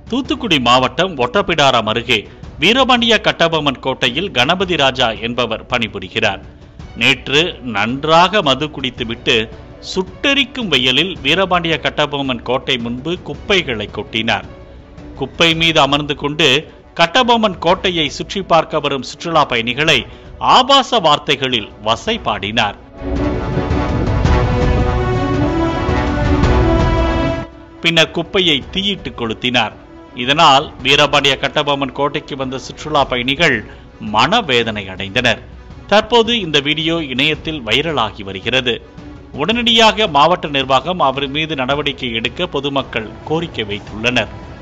தூத்துக்குடி மாவட்டம் ஒட்டப்பிடாரம் அருகே வீரபாண்டிய கட்டபொம்மன் கோட்டையில் கணபதி ராஜா என்பவர் பணிபுரிகிறார் நேற்று நன்றாக மது குடித்துவிட்டு சுட்டெரிக்கும் வெயிலில் வீரபாண்டிய கட்டபொம்மன் கோட்டை முன்பு குப்பைகளை கொட்டினார் குப்பை மீது அமர்ந்து கொண்டு கட்டபொம்மன் கோட்டையை சுற்றி பார்க்க வரும் சுற்றுலா பயணிகளை ஆபாச வார்த்தைகளில் வசை பாடினார் பின்னர் குப்பையை தீயிட்டு கொளுத்தினார் இதனால் வீரபாண்டிய கட்டபொம்மன் கோட்டைக்கு வந்த சுற்றுலா பயணிகள் மனவேதனை அடைந்தனர் தற்போது இந்த வீடியோ இணையத்தில் வைரலாகி வருகிறது உடனடியாக மாவட்ட நிர்வாகம் அவர் மீது நடவடிக்கை எடுக்க பொதுமக்கள் கோரிக்கை வைத்துள்ளனர்